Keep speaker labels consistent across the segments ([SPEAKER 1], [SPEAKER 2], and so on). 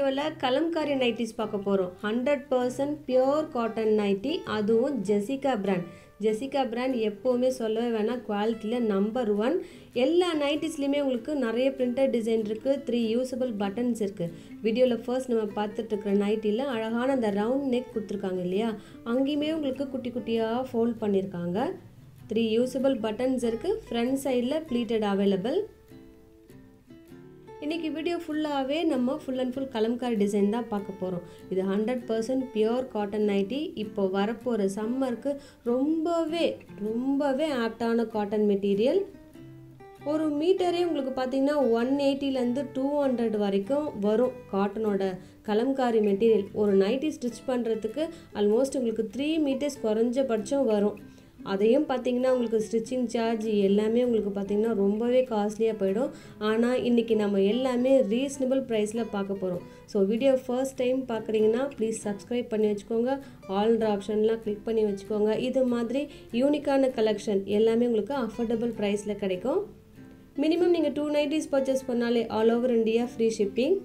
[SPEAKER 1] வீடியோவில் கலம்காரி நைட்டிஸ் பார்க்க போகிறோம் hundred percent pure cotton nighty அதுவும் ஜெசிகா பிராண்ட் ஜெசிகா பிராண்ட் எப்போவுமே சொல்லவே வேணாம் குவாலிட்டியில் நம்பர் ஒன் எல்லா நைட்டிஸ்லேயுமே உங்களுக்கு நிறைய பிரிண்டட் டிசைன் இருக்குது த்ரீ யூசபிள் பட்டன்ஸ் இருக்குது வீடியோவில் ஃபர்ஸ்ட் நம்ம பார்த்துட்டு இருக்கிற நைட்டியில் அழகான அந்த ரவுண்ட் நெக் கொடுத்துருக்காங்க இல்லையா அங்கேயுமே உங்களுக்கு குட்டி குட்டியாக ஃபோல்ட் பண்ணியிருக்காங்க த்ரீ யூசபிள் பட்டன்ஸ் இருக்குது ஃப்ரண்ட் சைடில் ப்ளீட்டட் அவைலபிள் இன்றைக்கி வீடியோ ஃபுல்லாகவே நம்ம full and full Kalamkari design தான் பார்க்க போகிறோம் இது hundred percent pure cotton nighty இப்போ வரப்போகிற சம்மருக்கு ரொம்பவே ரொம்பவே ஆப்டான காட்டன் மெட்டீரியல் ஒரு மீட்டரே உங்களுக்கு பார்த்தீங்கன்னா ஒன் எயிட்டிலேருந்து டூ ஹண்ட்ரட் வரைக்கும் வரும் காட்டனோட கலம்காரி மெட்டீரியல் ஒரு நைட்டி ஸ்டிச் பண்ணுறதுக்கு ஆல்மோஸ்ட் உங்களுக்கு த்ரீ மீட்டர்ஸ் குறைஞ்சபட்சம் வரும் அதையும் பார்த்தீங்கன்னா உங்களுக்கு ஸ்டிச்சிங் சார்ஜ் எல்லாமே உங்களுக்கு பார்த்தீங்கன்னா ரொம்பவே காஸ்ட்லியாக போயிடும் ஆனால் இன்றைக்கி நம்ம எல்லாமே ரீசனபிள் ப்ரைஸில் பார்க்க போகிறோம் ஸோ வீடியோ ஃபர்ஸ்ட் டைம் பார்க்குறீங்கன்னா ப்ளீஸ் சப்ஸ்கிரைப் பண்ணி வச்சுக்கோங்க ஆல்ன்ற ஆப்ஷன்லாம் கிளிக் பண்ணி வச்சுக்கோங்க இது மாதிரி யூனிக்கான கலெக்ஷன் எல்லாமே உங்களுக்கு அஃபோர்டபுள் ப்ரைஸில் கிடைக்கும் மினிமம் நீங்கள் டூ நைட்டிஸ் பர்ச்சேஸ் பண்ணாலே all over India free shipping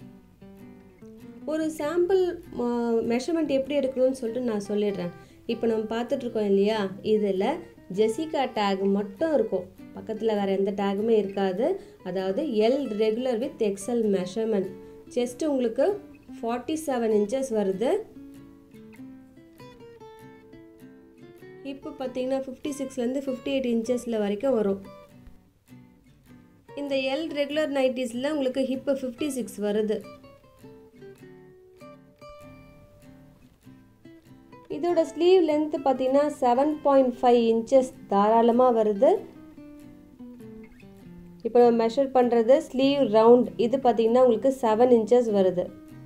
[SPEAKER 1] ஒரு சாம்பிள் மெஷர்மெண்ட் எப்படி எடுக்கணும்னு சொல்லிட்டு நான் சொல்லிடுறேன் இப்போ நம்ம பார்த்துட்ருக்கோம் இல்லையா இதில் ஜெசிகா டேக் மட்டும் இருக்கும் பக்கத்தில் வேறு எந்த டேகுமே இருக்காது அதாவது L regular with XL measurement chest உங்களுக்கு ஃபார்ட்டி செவன் இன்ச்சஸ் வருது இப்போ பார்த்தீங்கன்னா ஃபிஃப்டி சிக்ஸ்லேருந்து ஃபிஃப்டி எயிட் இன்ச்சஸில் வரைக்கும் வரும் இந்த எல் ரெகுலர் நைட்டிஸில் உங்களுக்கு ஹிப்பு ஃபிஃப்டி சிக்ஸ் வருது இதோட ஸ்லீவ் லென்த் பார்த்தீங்கன்னா செவன் பாயிண்ட் ஃபைவ் இன்ச்சஸ் தாராளமாக வருது இப்போ நம்ம மெஷர் பண்ணுறது ஸ்லீவ் ரவுண்ட் இது பார்த்தீங்கன்னா உங்களுக்கு செவன் இன்ச்சஸ் வருது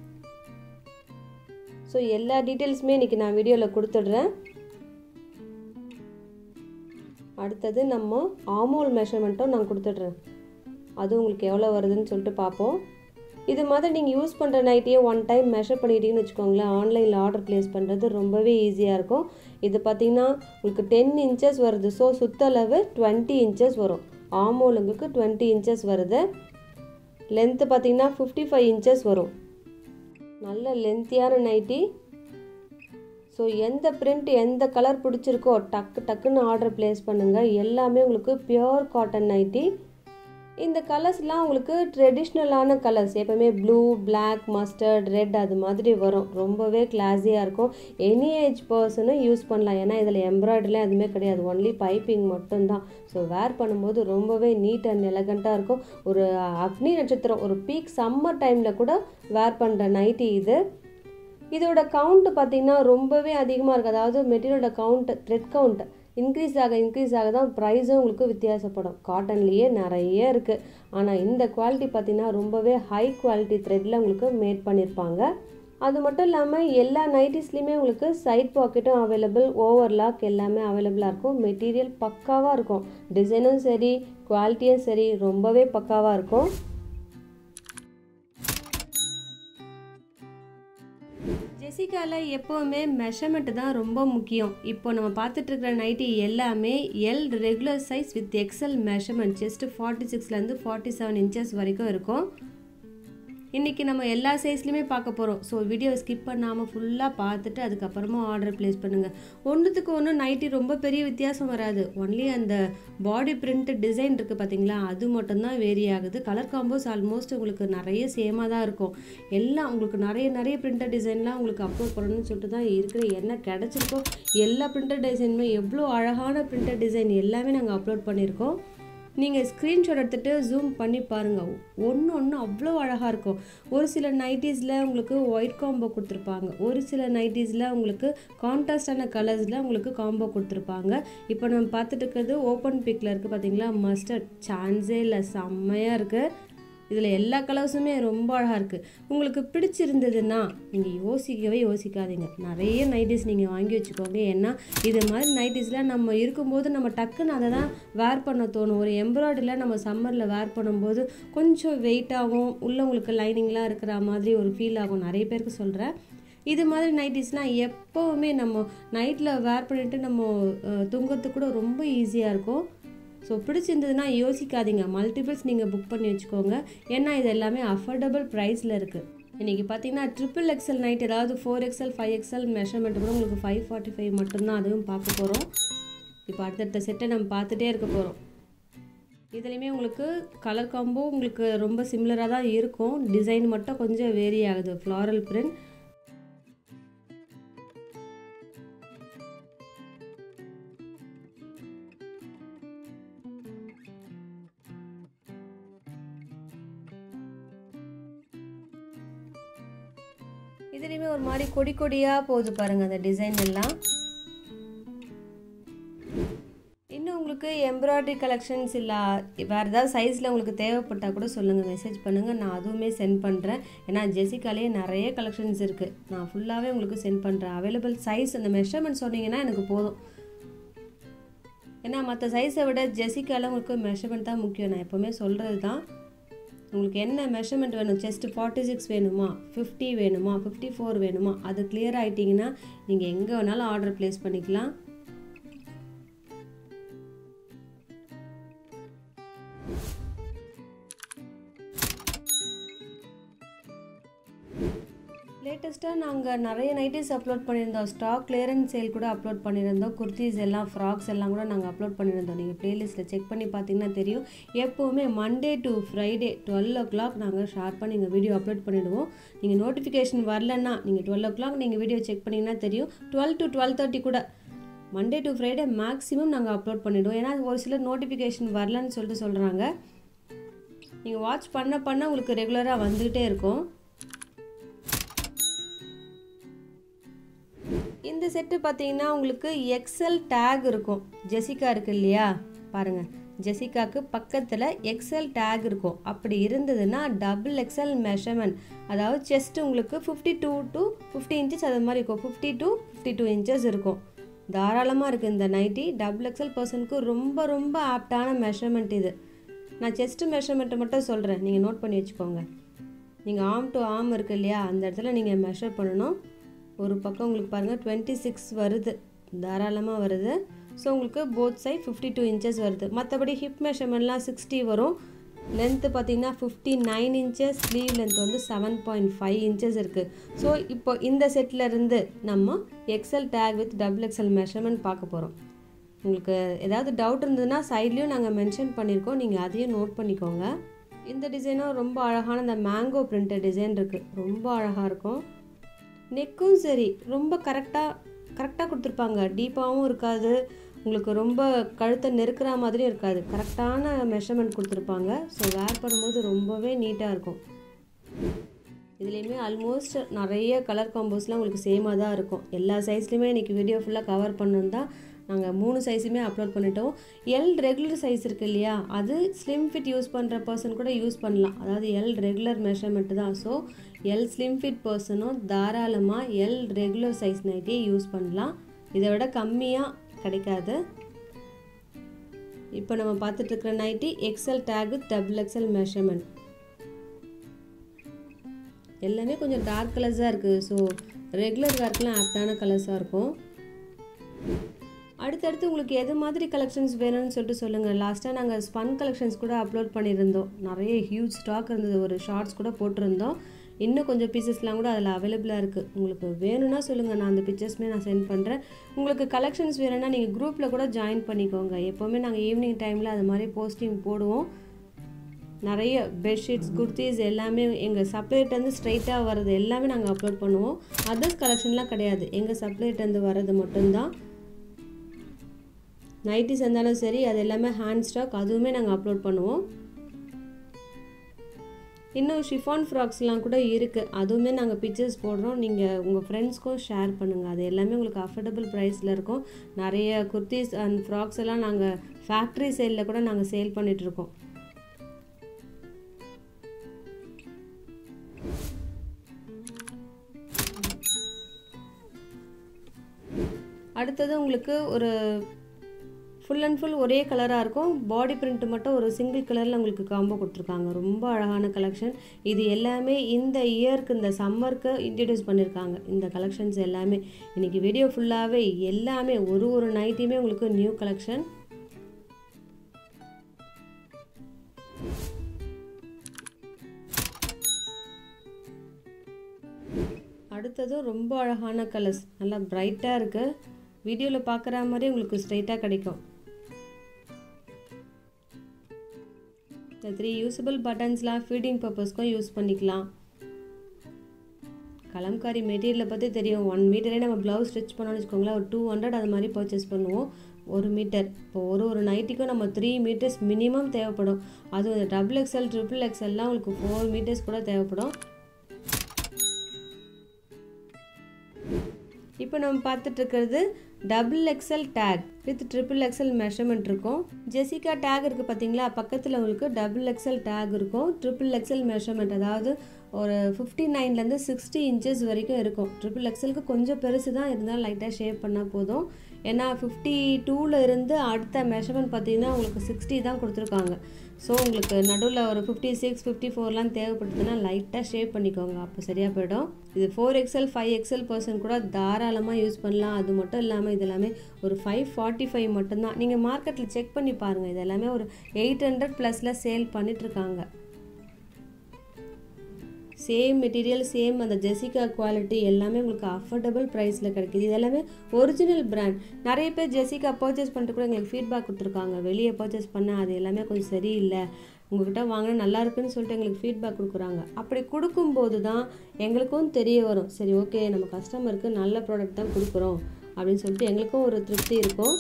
[SPEAKER 1] ஸோ எல்லா டீட்டெயில்ஸுமே இன்றைக்கி நான் வீடியோவில் கொடுத்துட்றேன் அடுத்தது நம்ம ஆமோல் மெஷர்மெண்ட்டும் நான் கொடுத்துட்றேன் அது உங்களுக்கு எவ்வளோ வருதுன்னு சொல்லிட்டு பார்ப்போம் இது மாதிரி நீங்கள் யூஸ் பண்ணுற நைட்டியே ஒன் டைம் மெஷர் பண்ணிட்டீங்கன்னு வச்சுக்கோங்களேன் ஆன்லைனில் ஆர்டர் ப்ளேஸ் பண்ணுறது ரொம்பவே ஈஸியாக இருக்கும் இது பார்த்திங்கன்னா உங்களுக்கு டென் இன்ச்சஸ் வருது ஸோ சுத்தளவு டுவெண்ட்டி இன்ச்சஸ் வரும் ஆமோல் உங்களுக்கு டுவெண்ட்டி இன்ச்சஸ் வருது லென்த்து பார்த்திங்கன்னா ஃபிஃப்டி ஃபைவ் இன்ச்சஸ் வரும் நல்ல லென்த்தியான நைட்டி ஸோ எந்த பிரிண்ட் எந்த கலர் பிடிச்சிருக்கோ டக்கு டக்குன்னு ஆர்டர் ப்ளேஸ் பண்ணுங்கள் எல்லாமே உங்களுக்கு பியோர் காட்டன் நைட்டி இந்த கலர்ஸ்லாம் உங்களுக்கு ட்ரெடிஷ்னலான கலர்ஸ் எப்போவுமே ப்ளூ பிளாக் மஸ்டர்ட் ரெட் அது மாதிரி வரும் ரொம்பவே கிளாஸியாக இருக்கும் எனி ஏஜ் பர்சனும் யூஸ் பண்ணலாம் ஏன்னா இதில் எம்ப்ராய்டரிலாம் எதுவுமே கிடையாது ஒன்லி பைப்பிங் மட்டும்தான் ஸோ வேர் பண்ணும்போது ரொம்பவே நீட் அண்ட் எலகண்ட்டாக இருக்கும் ஒரு அக்னி நட்சத்திரம் ஒரு பீக் சம்மர் டைமில் கூட வேர் பண்ணுற நைட்டி இது இதோட கவுண்ட் பார்த்திங்கன்னா ரொம்பவே அதிகமாக இருக்குது அதாவது மெட்டீரியலோட கவுண்ட் த்ரெட் கவுண்ட் இன்க்ரீஸ் ஆக இன்க்ரீஸ் ஆக தான் ப்ரைஸும் உங்களுக்கு வித்தியாசப்படும் காட்டன்லேயே நிறைய இருக்குது ஆனால் இந்த குவாலிட்டி பார்த்திங்கன்னா ரொம்பவே ஹை குவாலிட்டி த்ரெட்டில் உங்களுக்கு மேட் பண்ணியிருப்பாங்க அது மட்டும் இல்லாமல் எல்லா நைட்டிஸ்லேயுமே உங்களுக்கு சைட் பாக்கெட்டும் அவைலபிள் ஓவர்லாக் எல்லாமே அவைலபிளாக இருக்கும் மெட்டீரியல் பக்காவாக இருக்கும் டிசைனும் சரி குவாலிட்டியும் சரி ரொம்பவே பக்காவாக இருக்கும் ஜெசிகாவில் எப்போவுமே மெஷர்மெண்ட் தான் ரொம்ப முக்கியம் இப்போ நம்ம பார்த்துட்டு இருக்கிற நைட்டி எல்லாமே L regular size with XL measurement just forty சிக்ஸ்லேருந்து ஃபார்ட்டி செவன் இன்ச்சஸ் வரைக்கும் இருக்கும் இன்றைக்கி நம்ம எல்லா சைஸ்லையுமே பார்க்க போகிறோம் ஸோ வீடியோ ஸ்கிப் பண்ணாமல் ஃபுல்லாக பார்த்துட்டு அதுக்கப்புறமா ஆர்டர் ப்ளேஸ் பண்ணுங்கள் ஒன்றுத்துக்கு ஒன்று நைட்டி ரொம்ப பெரிய வித்தியாசம் வராது ஒன்லி அந்த பாடி பிரிண்ட் டிசைன் இருக்குது பார்த்தீங்களா அது மட்டும்தான் வேரி ஆகுது கலர் காம்போஸ் ஆல்மோஸ்ட் உங்களுக்கு நிறைய சேமாக தான் இருக்கும் எல்லாம் உங்களுக்கு நிறைய நிறைய பிரிண்டட் டிசைன்லாம் உங்களுக்கு அப்லோட் பண்ணணும்னு சொல்லிட்டு தான் இருக்கிற என்ன கிடச்சிருக்கோ எல்லா பிரிண்டட் டிசைனுமே எவ்வளோ அழகான பிரிண்டட் டிசைன் எல்லாமே நாங்கள் அப்லோட் பண்ணியிருக்கோம் நீங்கள் ஸ்க்ரீன்ஷாட் எடுத்துகிட்டு ஜூம் பண்ணி பாருங்கள் ஒன்று ஒன்று அவ்வளோ அழகாக இருக்கும் ஒரு சில நைட்டிஸில் உங்களுக்கு ஒயிட் காம்போ கொடுத்துருப்பாங்க ஒரு சில நைட்டிஸில் உங்களுக்கு கான்ட்ராஸ்டான கலர்ஸில் உங்களுக்கு காம்போ கொடுத்துருப்பாங்க இப்போ நம்ம பார்த்துட்டு இருக்கிறது ஓப்பன் பிக்கில் இருக்குது பார்த்தீங்களா மஸ்டர்ட் சான்ஸே இல்லை செம்மையாக இருக்குது இதில் எல்லா கலர்ஸுமே ரொம்ப அழகாக இருக்குது உங்களுக்கு பிடிச்சிருந்ததுன்னா நீங்கள் யோசிக்கவே யோசிக்காதீங்க நிறைய நைட்டிஸ் நீங்கள் வாங்கி வச்சுக்கோங்க ஏன்னா இது மாதிரி நைட்டிஸ்லாம் நம்ம இருக்கும்போது நம்ம டக்குன்னு அதை தான் வேர் பண்ண தோணும் ஒரு எம்ப்ராய்டரியில் நம்ம சம்மரில் வேர் பண்ணும்போது கொஞ்சம் வெயிட்டாகவும் உள்ள உங்களுக்கு லைனிங்லாம் இருக்கிற மாதிரி ஒரு ஃபீல் ஆகும் நிறைய பேருக்கு சொல்கிறேன் இது மாதிரி நைட்டிஸ்லாம் எப்போவுமே நம்ம நைட்டில் வேர் பண்ணிவிட்டு நம்ம தூங்கிறதுக்கு கூட ரொம்ப ஈஸியாக இருக்கும் ஸோ பிடிச்சிருந்ததுன்னா யோசிக்காதீங்க மல்டிபிள்ஸ் நீங்கள் புக் பண்ணி வச்சுக்கோங்க ஏன்னா இது எல்லாமே அஃபோர்டபுள் ப்ரைஸில் இருக்குது இன்றைக்கி பார்த்தீங்கன்னா ட்ரிபிள் எக்ஸல் நைட் ஏதாவது four XL five XL measurement கூட உங்களுக்கு ஃபைவ் ஃபார்ட்டி ஃபைவ் மட்டும்தான் அதுவும் பார்க்க போகிறோம் இப்போ அடுத்தடுத்த செட்டை நம்ம பார்த்துட்டே இருக்க போகிறோம் இதுலேயுமே உங்களுக்கு கலர் காம்போ உங்களுக்கு ரொம்ப சிமிலராக தான் இருக்கும் டிசைன் மட்டும் கொஞ்சம் வேரி ஆகுது ஃப்ளாரல் பிரிண்ட் இதுலேயுமே ஒரு மாதிரி கொடி கொடியாக போகுது பாருங்கள் அந்த டிசைன் எல்லாம் இன்னும் உங்களுக்கு எம்ப்ராய்டரி கலெக்ஷன்ஸ் இல்லை வேறு ஏதாவது சைஸில் உங்களுக்கு தேவைப்பட்டால் கூட சொல்லுங்கள் மெசேஜ் பண்ணுங்கள் நான் அதுவுமே சென்ட் பண்ணுறேன் ஏன்னா ஜெசிகாலேயே நிறைய கலெக்ஷன்ஸ் இருக்குது நான் ஃபுல்லாகவே உங்களுக்கு சென்ட் பண்ணுறேன் அவைலபிள் சைஸ் அந்த மெஷர்மெண்ட் சொன்னீங்கன்னா எனக்கு போதும் ஏன்னா மற்ற சைஸை விட ஜெசிக்கால உங்களுக்கு மெஷர்மெண்ட் தான் முக்கியம் நான் எப்போவுமே சொல்கிறது தான் உங்களுக்கு என்ன மெஷர்மெண்ட் வேணும் செஸ்ட் ஃபார்ட்டி சிக்ஸ் வேணுமா ஃபிஃப்டி வேணுமா ஃபிஃப்டி ஃபோர் வேணுமா அது கிளியர் ஆகிட்டிங்கன்னா நீங்கள் எங்கே வேணாலும் ஆர்டர் ப்ளேஸ் பண்ணிக்கலாம் லேட்டஸ்ட்டாக நாங்கள் நிறைய நைட்டிஸ் அப்லோட் பண்ணியிருந்தோம் ஸ்டாக் கிளியரன்ஸ் சேல் கூட அப்லோட் பண்ணியிருந்தோம் குர்த்திஸ் எல்லாம் ஃப்ராக்ஸ் எல்லாம் கூட நாங்கள் அப்லோட் பண்ணியிருந்தோம் நீங்கள் ப்ளேலிஸ்ட்டில் செக் பண்ணி பார்த்தீங்கன்னா தெரியும் எப்போவுமே Monday to Friday twelve o'clock நாங்கள் ஷார்ப்பாக நீங்கள் வீடியோ அப்லோட் பண்ணிவிடுவோம் நீங்கள் நோட்டிஃபிகேஷன் வரலன்னா நீங்கள் டுவெல் ஓ கிளாக் நீங்கள் வீடியோ செக் பண்ணிங்கன்னா தெரியும் டுவெல் டு டுவெல் தேர்ட்டி கூட மண்டே டு ஃப்ரைடே மேக்ஸிமம் நாங்கள் அப்லோட் பண்ணிவிடுவோம் ஏன்னா ஒரு சிலர் நோட்டிஃபிகேஷன் வரலன்னு சொல்லிட்டு சொல்கிறாங்க நீங்கள் வாட்ச் பண்ண பண்ண உங்களுக்கு ரெகுலராக வந்துக்கிட்டே இருக்கும் இந்த செட்டு பார்த்தீங்கன்னா உங்களுக்கு எக்ஸல் டேக் இருக்கும் ஜெசிகா இருக்கு இல்லையா பாருங்கள் ஜெசிகாக்கு பக்கத்தில் எக்ஸல் டேக் இருக்கும் அப்படி இருந்ததுன்னா டபுள் எக்ஸல் மெஷர்மெண்ட் அதாவது செஸ்ட் உங்களுக்கு fifty two to fifty inches அது மாதிரி இருக்கும் fifty two fifty two inches இருக்கும் தாராளமாக இருக்குது இந்த நைட்டி டபுள் எக்ஸல் பர்சனுக்கு ரொம்ப ரொம்ப ஆப்டான மெஷர்மெண்ட் இது நான் செஸ்ட் மெஷர்மெண்ட்டை மட்டும் சொல்கிறேன் நீங்கள் நோட் பண்ணி வச்சுக்கோங்க நீங்கள் ஆம் டு ஆம் இருக்கு இல்லையா அந்த இடத்துல நீங்கள் மெஷர் பண்ணணும் ஒரு பக்கம் உங்களுக்கு பாருங்கள் டுவெண்ட்டி சிக்ஸ் வருது தாராளமாக வருது ஸோ உங்களுக்கு both side fifty two inches வருது மற்றபடி ஹிப் மெஷர்மெண்ட்லாம் சிக்ஸ்டி வரும் லென்த்து பார்த்தீங்கன்னா fifty nine inches sleeve length வந்து செவன் பாயிண்ட் ஃபைவ் இன்ச்சஸ் இருக்குது ஸோ இப்போ இந்த செட்டில் இருந்து நம்ம XL tag with double XL measurement பார்க்க போகிறோம் உங்களுக்கு ஏதாவது டவுட் இருந்ததுன்னா சைட்லேயும் நாங்கள் மென்ஷன் பண்ணியிருக்கோம் நீங்கள் அதையும் நோட் பண்ணிக்கோங்க இந்த டிசைனும் ரொம்ப அழகான இந்த மேங்கோ பிரிண்டட் டிசைன் இருக்குது ரொம்ப அழகாக இருக்கும் நெக்கும் சரி ரொம்ப கரெக்டாக கரெக்டாக கொடுத்துருப்பாங்க டீப்பாகவும் இருக்காது உங்களுக்கு ரொம்ப கழுத்தை நெருக்கிற மாதிரியும் இருக்காது கரெக்டான மெஷர்மெண்ட் கொடுத்துருப்பாங்க ஸோ வேர் பண்ணும்போது ரொம்பவே நீட்டாக இருக்கும் இதுலேயுமே ஆல்மோஸ்ட் நிறைய கலர் காம்போஸ்லாம் உங்களுக்கு சேமாக தான் இருக்கும் எல்லா சைஸ்லையுமே இன்றைக்கி வீடியோ ஃபுல்லாக கவர் பண்ணணும் தான் நாங்கள் மூணு சைஸுமே அப்லோட் பண்ணிட்டோம் எல் ரெகுலர் சைஸ் இருக்குது இல்லையா அது ஸ்லிம் ஃபிட் யூஸ் பண்ணுற பர்சன் கூட யூஸ் பண்ணலாம் அதாவது எல் ரெகுலர் மெஷர்மெண்ட்டு தான் ஸோ எல் ஸ்லிம் ஃபிட் பர்சனும் தாராளமாக எல் ரெகுலர் சைஸ் நைட்டே யூஸ் பண்ணலாம் இதை விட கம்மியாக கிடைக்காது இப்போ நம்ம பார்த்துட்ருக்குற நைட்டி XL tag double XL measurement எல்லாமே கொஞ்சம் டார்க் கலர்ஸாக இருக்குது ஸோ ரெகுலர் வேர்க்கெலாம் ஆப்டான கலர்ஸாக இருக்கும் அடுத்தடுத்து உங்களுக்கு எது மாதிரி கலெக்ஷன்ஸ் வேணும்னு சொல்லிட்டு சொல்லுங்கள் லாஸ்ட்டாக நாங்கள் ஸ்பன் கலெக்ஷன்ஸ் கூட அப்லோட் பண்ணியிருந்தோம் நிறைய ஹியூஜ் ஸ்டாக் இருந்தது ஒரு ஷார்ட்ஸ் கூட போட்டிருந்தோம் இன்னும் கொஞ்சம் பீசஸ்லாம் கூட அதில் அவைலபிளாக இருக்குது உங்களுக்கு வேணும்னா சொல்லுங்கள் நான் அந்த பிக்சர்ஸ்மே நான் சென்ட் பண்ணுறேன் உங்களுக்கு கலெக்ஷன்ஸ் வேணும்னா நீங்கள் குரூப்பில் கூட ஜாயின் பண்ணிக்கோங்க எப்போவுமே நாங்கள் ஈவினிங் டைமில் அது மாதிரி போஸ்டிங் போடுவோம் நிறைய பெட்ஷீட்ஸ் குர்த்திஸ் எல்லாமே எங்கள் சப்ளைட்டேருந்து ஸ்ட்ரைட்டாக வர்றது எல்லாமே நாங்கள் அப்லோட் பண்ணுவோம் அதர்ஸ் கலெக்ஷன்லாம் கிடையாது எங்கள் சப்ளைட்டேருந்து வர்றது மட்டும்தான் நைட்டிஸ் இருந்தாலும் சரி அது எல்லாமே ஹேண்ட் ஸ்டாக் அதுவுமே நாங்கள் அப்லோட் பண்ணுவோம் இன்னும் ஷிஃபான் ஃப்ராக்ஸ்லாம் கூட இருக்குது அதுவுமே நாங்கள் பிக்சர்ஸ் போடுறோம் நீங்கள் உங்கள் ஃப்ரெண்ட்ஸ்க்கும் ஷேர் பண்ணுங்கள் அது எல்லாமே உங்களுக்கு அஃபோர்டபுள் ப்ரைஸில் இருக்கும் நிறைய குர்த்திஸ் அண்ட் ஃப்ராக்ஸ் எல்லாம் நாங்கள் ஃபேக்ட்ரி சேலில் கூட நாங்கள் சேல் பண்ணிகிட்ருக்கோம் அடுத்தது உங்களுக்கு ஒரு ஃபுல் அண்ட் ஃபுல் ஒரே கலராக இருக்கும் பாடி பிரிண்ட் மட்டும் ஒரு சிங்கிள் கலரில் உங்களுக்கு காம்போ கொடுத்துருக்காங்க ரொம்ப அழகான கலெக்ஷன் இது எல்லாமே இந்த இயருக்கு இந்த சம்மருக்கு இன்ட்ரடியூஸ் பண்ணியிருக்காங்க இந்த கலெக்ஷன்ஸ் எல்லாமே இன்றைக்கி வீடியோ ஃபுல்லாகவே எல்லாமே ஒரு ஒரு நைட்டையுமே உங்களுக்கு நியூ கலெக்ஷன் அடுத்ததும் ரொம்ப அழகான கலர்ஸ் நல்லா பிரைட்டாக இருக்குது வீடியோவில் பார்க்குற மாதிரி உங்களுக்கு ஸ்ட்ரைட்டாக கிடைக்கும் இந்த த்ரீ யூஸபிள் பட்டன்ஸ்லாம் ஃபீடிங் பர்பஸ்க்கும் யூஸ் பண்ணிக்கலாம் கலம்காரி மெட்டீரியலை பற்றி தெரியும் ஒன் மீட்டரே நம்ம ப்ளவுஸ் ஸ்டிச் பண்ணோம்னு வச்சுக்கோங்களேன் ஒரு டூ ஹண்ட்ரட் அது மாதிரி பர்ச்சேஸ் பண்ணுவோம் ஒரு மீட்டர் இப்போ ஒரு ஒரு நைட்டுக்கும் நம்ம த்ரீ மீட்டர்ஸ் மினிமம் தேவைப்படும் அதுவும் டபுள் எக்ஸ்எல் ட்ரிபிள் எக்ஸ்எல்லாம் உங்களுக்கு ஃபோர் மீட்டர்ஸ் கூட தேவைப்படும் இப்போ நம்ம பார்த்துட்டு இருக்கிறது double XL tag with triple XL measurement இருக்கும் ஜெசிகா டேக் இருக்குது பார்த்தீங்களா பக்கத்தில் உங்களுக்கு டபுள் எக்ஸ்எல் டேக் இருக்கும் ட்ரிபிள் எக்ஸ்எல் மெஷர்மெண்ட் அதாவது ஒரு ஃபிஃப்டி நைன்லேருந்து சிக்ஸ்டி இன்ச்சஸ் வரைக்கும் இருக்கும் ட்ரிபிள் எக்ஸ்எலுக்கு கொஞ்சம் பெருசு தான் இருந்தாலும் லைட்டாக ஷேப் பண்ணால் போதும் ஏன்னா ஃபிஃப்டி டூவில் இருந்து அடுத்த மெஷர்மெண்ட் பார்த்தீங்கன்னா உங்களுக்கு சிக்ஸ்டி தான் கொடுத்துருக்காங்க ஸோ உங்களுக்கு நடுவில் ஒரு ஃபிஃப்டி சிக்ஸ் ஃபிஃப்டி ஃபோர்லாம் தேவைப்படுதுன்னா லைட்டாக ஷேப் பண்ணிக்கோங்க அப்போ சரியாக போயிடும் இது four XL five XL person கூட தாராளமாக யூஸ் பண்ணலாம் அது மட்டும் இல்லாமல் இது எல்லாமே ஒரு ஃபைவ் ஃபார்ட்டி ஃபைவ் மட்டும்தான் நீங்கள் மார்க்கெட்டில் செக் பண்ணி பாருங்கள் இது எல்லாமே ஒரு எயிட் ஹண்ட்ரட் ப்ளஸில் சேல் பண்ணிகிட்ருக்காங்க சேம் மெட்டீரியல் சேம் அந்த ஜெசிகா குவாலிட்டி எல்லாமே உங்களுக்கு அஃபோர்டபுள் ப்ரைஸில் கிடைக்கிது இது எல்லாமே ஒரிஜினல் பிராண்ட் நிறைய பேர் ஜெசிகா பர்ச்சேஸ் பண்ணிட்டு கூட எங்களுக்கு ஃபீட்பேக் கொடுத்துருக்காங்க வெளியே பர்ச்சேஸ் பண்ணால் அது எல்லாமே கொஞ்சம் சரியில்லை உங்ககிட்ட வாங்கினா நல்லா இருக்குன்னு சொல்லிட்டு எங்களுக்கு ஃபீட்பேக் கொடுக்குறாங்க அப்படி கொடுக்கும்போது தான் எங்களுக்கும் தெரிய வரும் சரி ஓகே நம்ம கஸ்டமருக்கு நல்ல ப்ராடக்ட் தான் கொடுக்குறோம் அப்படின்னு சொல்லிட்டு எங்களுக்கும் ஒரு திருப்தி இருக்கும்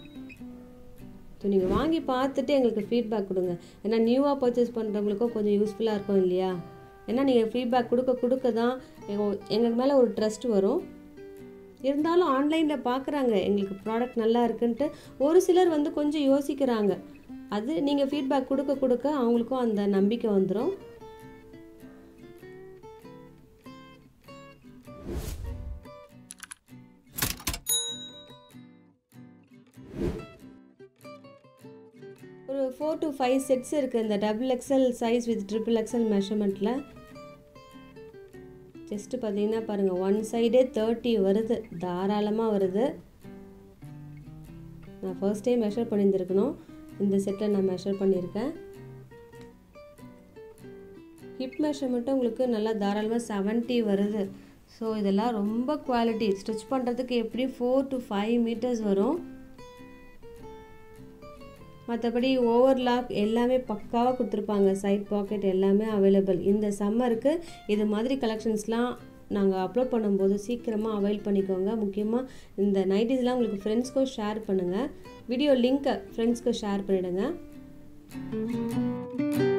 [SPEAKER 1] ஸோ நீங்கள் வாங்கி பார்த்துட்டு எங்களுக்கு ஃபீட்பேக் கொடுங்க ஏன்னா நியூவாக பர்ச்சேஸ் பண்ணுறவங்களுக்கும் கொஞ்சம் யூஸ்ஃபுல்லாக இருக்கும் இல்லையா ஏன்னா நீங்கள் ஃபீட்பேக் கொடுக்க கொடுக்க தான் எங்கள் எங்களுக்கு மேலே ஒரு ட்ரஸ்ட் வரும் இருந்தாலும் ஆன்லைனில் பார்க்குறாங்க எங்களுக்கு ப்ராடக்ட் நல்லா இருக்குன்ட்டு ஒரு சிலர் வந்து கொஞ்சம் யோசிக்கிறாங்க அது நீங்கள் ஃபீட்பேக் கொடுக்க கொடுக்க அவங்களுக்கும் அந்த நம்பிக்கை வந்துடும் ஒரு ஃபோர் டு ஃபைவ் செட்ஸ் இருக்குது இந்த double XL size with triple XL மெஷர்மெண்ட்டில் ஜஸ்ட்டு பார்த்தீங்கன்னா பாருங்கள் ஒன் சைடே தேர்ட்டி வருது தாராளமாக வருது நான் ஃபர்ஸ்ட் டைம் மெஷர் பண்ணியிருந்துருக்கணும் இந்த செட்டில் நான் மெஷர் பண்ணியிருக்கேன் ஹிப் மெஷர்மெண்ட்டும் உங்களுக்கு நல்லா தாராளமாக செவன்ட்டி வருது ஸோ இதெல்லாம் ரொம்ப குவாலிட்டி ஸ்டிச் பண்ணுறதுக்கு எப்படியும் ஃபோர் டு ஃபைவ் மீட்டர்ஸ் வரும் மற்றபடி ஓவர்லாக் எல்லாமே பக்காவாக கொடுத்துருப்பாங்க சைட் பாக்கெட் எல்லாமே அவைலபிள் இந்த சம்மருக்கு இது மாதிரி கலெக்ஷன்ஸ்லாம் நாங்கள் அப்லோட் பண்ணும்போது சீக்கிரமாக அவைல் பண்ணிக்கோங்க முக்கியமாக இந்த நைட்டிஸ்லாம் உங்களுக்கு ஃப்ரெண்ட்ஸ்க்கும் ஷேர் பண்ணுங்கள் வீடியோ லிங்க்கை ஃப்ரெண்ட்ஸ்க்கு ஷேர் பண்ணிவிடுங்க